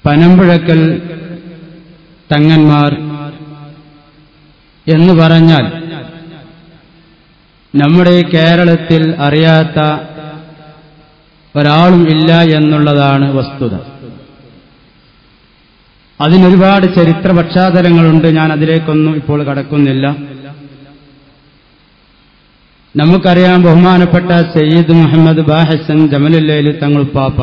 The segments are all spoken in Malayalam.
പനമ്പുഴക്കൽ തങ്ങന്മാർ എന്ന് പറഞ്ഞാൽ നമ്മുടെ ഈ കേരളത്തിൽ അറിയാത്ത ഒരാളും ഇല്ല എന്നുള്ളതാണ് വസ്തുത അതിനൊരുപാട് ചരിത്ര പശ്ചാത്തലങ്ങളുണ്ട് ഞാൻ അതിലേക്കൊന്നും ഇപ്പോൾ കടക്കുന്നില്ല നമുക്കറിയാം ബഹുമാനപ്പെട്ട സയ്യിദ് മുഹമ്മദ് ബാഹസൻ ജമലുല്ലയിൽ തങ്ങൾ പാപ്പ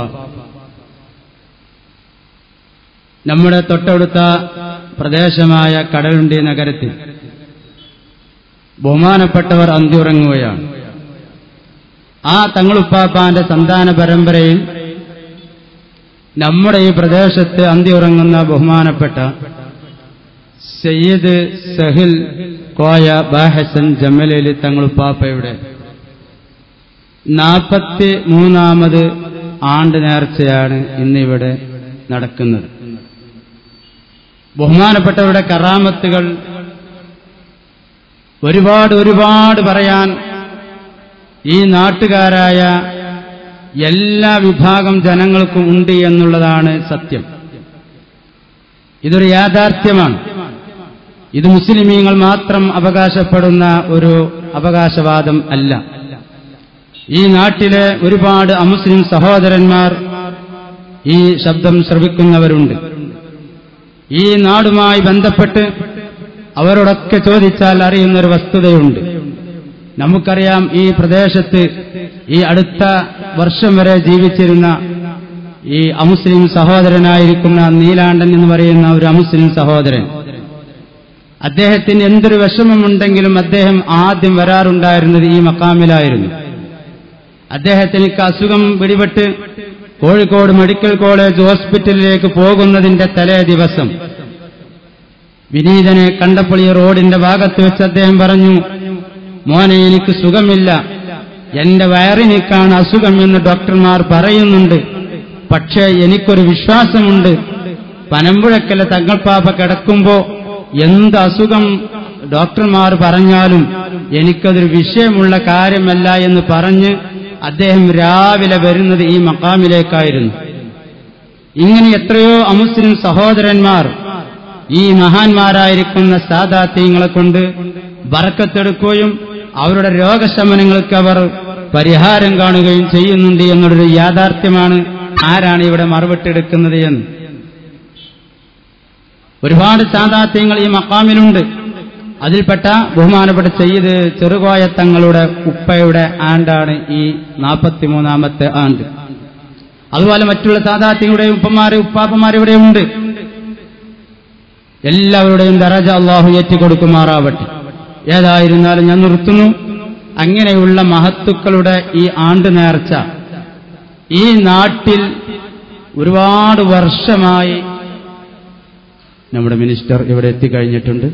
നമ്മുടെ തൊട്ടടുത്ത പ്രദേശമായ കടലുണ്ടി നഗരത്തിൽ ബഹുമാനപ്പെട്ടവർ അന്തിയുറങ്ങുകയാണ് ആ തങ്ങളുപ്പാപ്പാന്റെ സന്താന പരമ്പരയിൽ നമ്മുടെ ഈ പ്രദേശത്ത് അന്തിയുറങ്ങുന്ന ബഹുമാനപ്പെട്ട സയ്യിദ് സഹിൽ കോയ ബാഹസൻ ജമ്മലേലി തങ്ങളുപ്പാപ്പയുടെ നാൽപ്പത്തി മൂന്നാമത് ആണ്ട് നേർച്ചയാണ് ഇന്നിവിടെ നടക്കുന്നത് ബഹുമാനപ്പെട്ടവരുടെ കറാമത്തുകൾ ഒരുപാട് ഒരുപാട് പറയാൻ ഈ നാട്ടുകാരായ എല്ലാ വിഭാഗം ജനങ്ങൾക്കും ഉണ്ട് എന്നുള്ളതാണ് സത്യം ഇതൊരു യാഥാർത്ഥ്യമാണ് ഇത് മുസ്ലിമീങ്ങൾ മാത്രം അവകാശപ്പെടുന്ന ഒരു അവകാശവാദം അല്ല ഈ നാട്ടിലെ ഒരുപാട് അമുസ്ലിം സഹോദരന്മാർ ഈ ശബ്ദം ശ്രവിക്കുന്നവരുണ്ട് ഈ നാടുമായി ബന്ധപ്പെട്ട് അവരോടൊക്കെ ചോദിച്ചാൽ അറിയുന്ന ഒരു വസ്തുതയുണ്ട് നമുക്കറിയാം ഈ പ്രദേശത്ത് ഈ അടുത്ത വർഷം വരെ ജീവിച്ചിരുന്ന ഈ അമുസ്ലിം സഹോദരനായിരിക്കുന്ന നീലാണ്ടൻ എന്ന് പറയുന്ന ഒരു അമുസ്ലിം സഹോദരൻ അദ്ദേഹത്തിന് എന്തൊരു വിഷമമുണ്ടെങ്കിലും അദ്ദേഹം ആദ്യം വരാറുണ്ടായിരുന്നത് ഈ മക്കാമിലായിരുന്നു അദ്ദേഹത്തിന് അസുഖം പിടിപെട്ട് കോഴിക്കോട് മെഡിക്കൽ കോളേജ് ഹോസ്പിറ്റലിലേക്ക് പോകുന്നതിന്റെ തലേ ദിവസം വിനീതനെ കണ്ടപ്പോൾ ഈ റോഡിന്റെ ഭാഗത്ത് വെച്ച് അദ്ദേഹം പറഞ്ഞു മോനെ എനിക്ക് സുഖമില്ല എന്റെ വയറിനേക്കാണ് അസുഖം എന്ന് ഡോക്ടർമാർ പറയുന്നുണ്ട് പക്ഷേ എനിക്കൊരു വിശ്വാസമുണ്ട് പനമ്പുഴക്കല തങ്ങൾപ്പാപ്പ കിടക്കുമ്പോ എന്ത് അസുഖം ഡോക്ടർമാർ പറഞ്ഞാലും എനിക്കതൊരു വിഷയമുള്ള കാര്യമല്ല എന്ന് പറഞ്ഞ് അദ്ദേഹം രാവിലെ വരുന്നത് ഈ മക്കാമിലേക്കായിരുന്നു ഇങ്ങനെ എത്രയോ അമുസ്ലിം സഹോദരന്മാർ ഈ മഹാന്മാരായിരിക്കുന്ന സാദാത്യങ്ങളെ കൊണ്ട് ബറക്കത്തെടുക്കുകയും അവരുടെ രോഗശമനങ്ങൾക്ക് അവർ പരിഹാരം കാണുകയും ചെയ്യുന്നുണ്ട് എന്നുള്ളൊരു യാഥാർത്ഥ്യമാണ് ആരാണ് ഇവിടെ മറുപട്ടെടുക്കുന്നത് എന്ന് ഒരുപാട് സാദാത്യങ്ങൾ ഈ മക്കാമിലുണ്ട് അതിൽപ്പെട്ട ബഹുമാനപ്പെട്ട ചെയ്ത് ചെറുകോയ തങ്ങളുടെ ഉപ്പയുടെ ആണ്ടാണ് ഈ നാൽപ്പത്തിമൂന്നാമത്തെ ആണ്ട് അതുപോലെ മറ്റുള്ള സാദാത്യങ്ങളുടെയും ഉപ്പമാരെ ഉപ്പാപ്പമാരെ ഇവിടെ ഉണ്ട് എല്ലാവരുടെയും ദറജ അള്ളാഹു ഏറ്റിക്കൊടുക്കുമാറാവട്ടെ ഏതായിരുന്നാലും ഞാൻ നിർത്തുന്നു അങ്ങനെയുള്ള മഹത്തുക്കളുടെ ഈ ആണ്ട് നേർച്ച ഈ നാട്ടിൽ ഒരുപാട് വർഷമായി നമ്മുടെ മിനിസ്റ്റർ ഇവിടെ എത്തിക്കഴിഞ്ഞിട്ടുണ്ട്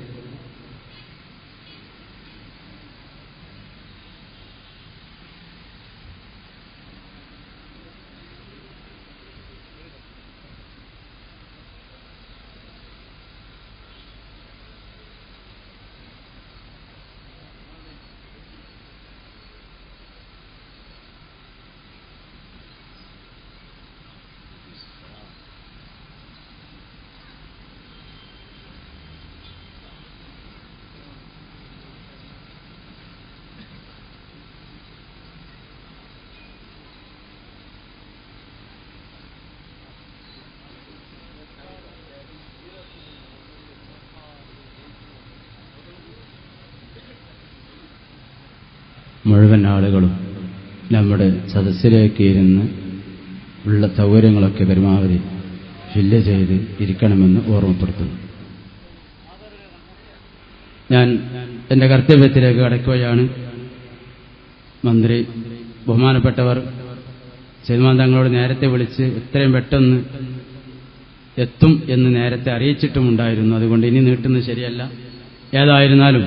മുഴുവൻ ആളുകളും നമ്മുടെ സദസ്സിലേക്ക് ഇരുന്ന് ഉള്ള സൗകര്യങ്ങളൊക്കെ പരമാവധി ഫില്ല് ചെയ്ത് ഇരിക്കണമെന്ന് ഓർമ്മപ്പെടുത്തുന്നു ഞാൻ എന്റെ കർത്തവ്യത്തിലേക്ക് കടക്കുകയാണ് മന്ത്രി ബഹുമാനപ്പെട്ടവർ സൽമാൻ തങ്ങളോട് നേരത്തെ വിളിച്ച് എത്രയും പെട്ടെന്ന് എത്തും എന്ന് നേരത്തെ അറിയിച്ചിട്ടുമുണ്ടായിരുന്നു അതുകൊണ്ട് ഇനി നീട്ടുന്നത് ശരിയല്ല ഏതായിരുന്നാലും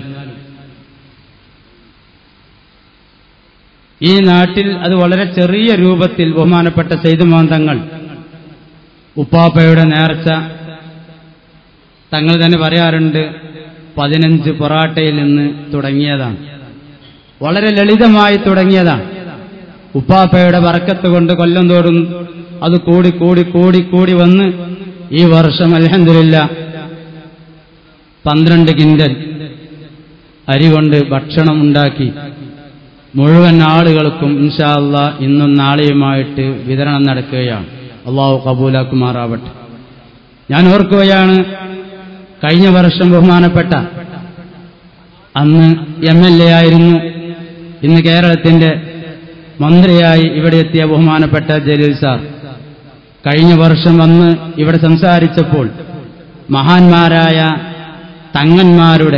ഈ നാട്ടിൽ അത് വളരെ ചെറിയ രൂപത്തിൽ ബഹുമാനപ്പെട്ട സെയ്തുമോൻ തങ്ങൾ ഉപ്പാപ്പയുടെ നേർച്ച തങ്ങൾ തന്നെ പറയാറുണ്ട് പതിനഞ്ച് പൊറാട്ടയിൽ നിന്ന് തുടങ്ങിയതാണ് വളരെ ലളിതമായി തുടങ്ങിയതാണ് ഉപ്പാപ്പയുടെ വറക്കത്ത് കൊണ്ട് കൊല്ലം തോറും അത് കൂടി കൂടി കൂടി കൂടി വന്ന് ഈ വർഷം അലഹദില്ല പന്ത്രണ്ട് കിൻഡൽ അരി കൊണ്ട് ഭക്ഷണം ഉണ്ടാക്കി മുഴുവൻ ആളുകൾക്കും ഇൻഷാ അള്ളാ ഇന്നും നാളെയുമായിട്ട് വിതരണം നടക്കുകയാണ് അള്ളാഹു കബൂലാക്കുമാറാവട്ടെ ഞാൻ ഓർക്കുകയാണ് കഴിഞ്ഞ വർഷം ബഹുമാനപ്പെട്ട അന്ന് എം എൽ എ ആയിരുന്നു ഇന്ന് കേരളത്തിന്റെ മന്ത്രിയായി ഇവിടെ എത്തിയ ബഹുമാനപ്പെട്ട ജലീൽ സാർ കഴിഞ്ഞ വർഷം വന്ന് ഇവിടെ സംസാരിച്ചപ്പോൾ മഹാന്മാരായ തങ്ങന്മാരുടെ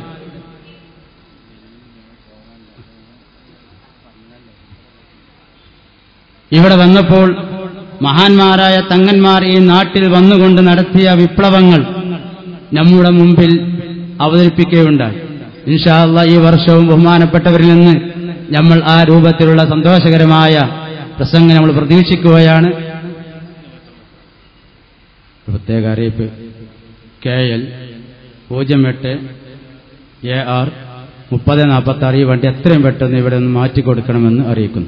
ഇവിടെ വന്നപ്പോൾ മഹാന്മാരായ തങ്ങന്മാർ ഈ നാട്ടിൽ വന്നുകൊണ്ട് നടത്തിയ വിപ്ലവങ്ങൾ നമ്മുടെ മുമ്പിൽ അവതരിപ്പിക്കുകയുണ്ടായി ഇൻഷാ അള്ളാ ഈ വർഷവും ബഹുമാനപ്പെട്ടവരിൽ നിന്ന് നമ്മൾ ആ രൂപത്തിലുള്ള സന്തോഷകരമായ പ്രസംഗം നമ്മൾ പ്രതീക്ഷിക്കുകയാണ് പ്രത്യേക അറിയിപ്പ് കെ എൽ പൂജ്യം എട്ട് എ ആർ മുപ്പത് നാൽപ്പത്തി ആറ് ഈ വണ്ടി എത്രയും പെട്ടെന്ന് ഇവിടെ നിന്ന് മാറ്റിക്കൊടുക്കണമെന്ന് അറിയിക്കുന്നു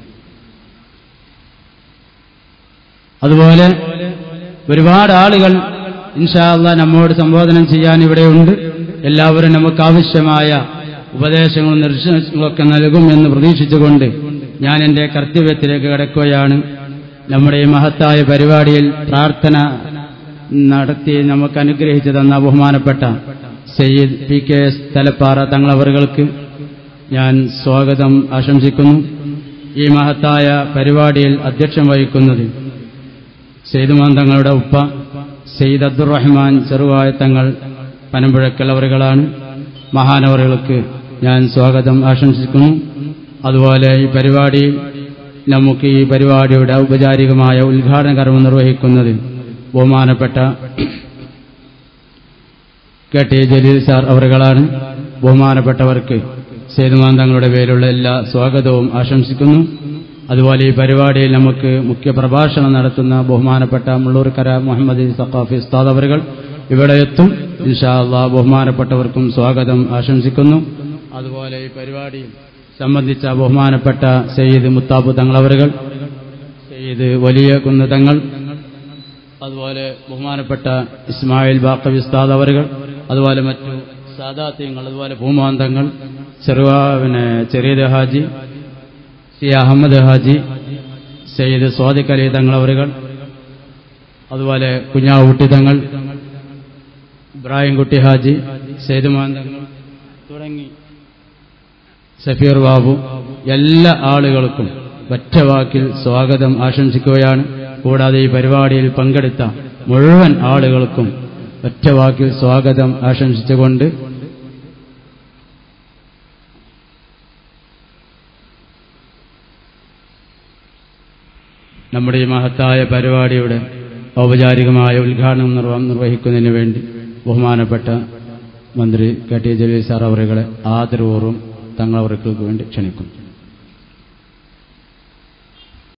അതുപോലെ ഒരുപാട് ആളുകൾ ഇൻഷാല്ല നമ്മോട് സംബോധനം ചെയ്യാൻ ഇവിടെയുണ്ട് എല്ലാവരും നമുക്ക് ആവശ്യമായ ഉപദേശങ്ങളും നിർദ്ദേശങ്ങളൊക്കെ നൽകും എന്ന് പ്രതീക്ഷിച്ചുകൊണ്ട് ഞാൻ എൻ്റെ കർത്തവ്യത്തിലേക്ക് കടക്കുകയാണ് നമ്മുടെ ഈ മഹത്തായ പരിപാടിയിൽ പ്രാർത്ഥന നടത്തി നമുക്ക് അനുഗ്രഹിച്ചു തന്ന ബഹുമാനപ്പെട്ട Sayyid P K S Thalappara തങ്ങളവറുകൾക്ക് ഞാൻ സ്വാഗതം ആശംസിക്കുന്നു ഈ മഹത്തായ പരിപാടിയിൽ അധ്യക്ഷം വഹിക്കുന്നത് സെയ്തുമാൻ തങ്ങളുടെ ഉപ്പ സെയ്ദ് അബ്ദുറഹ്മാൻ ചെറുവായ തങ്ങൾ പനമ്പുഴക്കലവറുകളാണ് മഹാനവറുകൾക്ക് ഞാൻ സ്വാഗതം ആശംസിക്കുന്നു അതുപോലെ ഈ പരിപാടി നമുക്ക് ഈ പരിപാടിയുടെ ഔപചാരികമായ ഉദ്ഘാടന കർമ്മം നിർവഹിക്കുന്നത് ബഹുമാനപ്പെട്ട കെ ടി ജലീൽ സാർ അവറുകളാണ് ബഹുമാനപ്പെട്ടവർക്ക് സേതുമാൻ തങ്ങളുടെ പേരിലുള്ള എല്ലാ സ്വാഗതവും ആശംസിക്കുന്നു അതുപോലെ ഈ പരിപാടിയിൽ നമുക്ക് മുഖ്യ പ്രഭാഷണം നടത്തുന്ന ബഹുമാനപ്പെട്ട മുള്ളൂർക്കര മുഹമ്മദ് സഖാഫി ഉസ്താദ് അവറുകൾ ഇവിടെ എത്തും ഇൻഷാ അള്ളാ ബഹുമാനപ്പെട്ടവർക്കും സ്വാഗതം ആശംസിക്കുന്നു അതുപോലെ ഈ പരിപാടിയിൽ സംബന്ധിച്ച ബഹുമാനപ്പെട്ട സയ്യിദ് മുത്താബ് തങ്ങളവറുകൾ സയ്യിദ് വലിയ കുന്ന് തങ്ങൾ അതുപോലെ ബഹുമാനപ്പെട്ട ഇസ്മായിൽ ബാക്കവി ഉസ്താദ് അവറുകൾ അതുപോലെ മറ്റു സാദാത്യങ്ങൾ അതുപോലെ ഭൂമാന്തങ്ങൾ ചെറുവാ പിന്നെ ചെറിയ ഹാജി സി അഹമ്മദ് ഹാജി സയ്യിദ് സ്വാദിഖ് അലി തങ്ങളവറുകൾ അതുപോലെ കുഞ്ഞാവുട്ടി തങ്ങൾ ഇബ്രാഹിംകുട്ടി ഹാജി സൈദുമാൻ തങ്ങൾ തുടങ്ങി സഫീർ ബാബു എല്ലാ ആളുകൾക്കും ഒറ്റ വാക്കിൽ സ്വാഗതം ആശംസിക്കുകയാണ് കൂടാതെ ഈ പരിപാടിയിൽ പങ്കെടുത്ത മുഴുവൻ ആളുകൾക്കും ഒറ്റ വാക്കിൽ സ്വാഗതം ആശംസിച്ചുകൊണ്ട് നമ്മുടെ ഈ മഹത്തായ പരിപാടിയുടെ ഔപചാരികമായ ഉദ്ഘാടനം നിർവ- നിർവഹിക്കുന്നതിന് വേണ്ടി ബഹുമാനപ്പെട്ട മന്ത്രി കെ ടി ജലീൽ സാർ അവരുകളെ ആദരപൂർവ്വം തങ്ങളവർക്ക് വേണ്ടി ക്ഷണിക്കുന്നു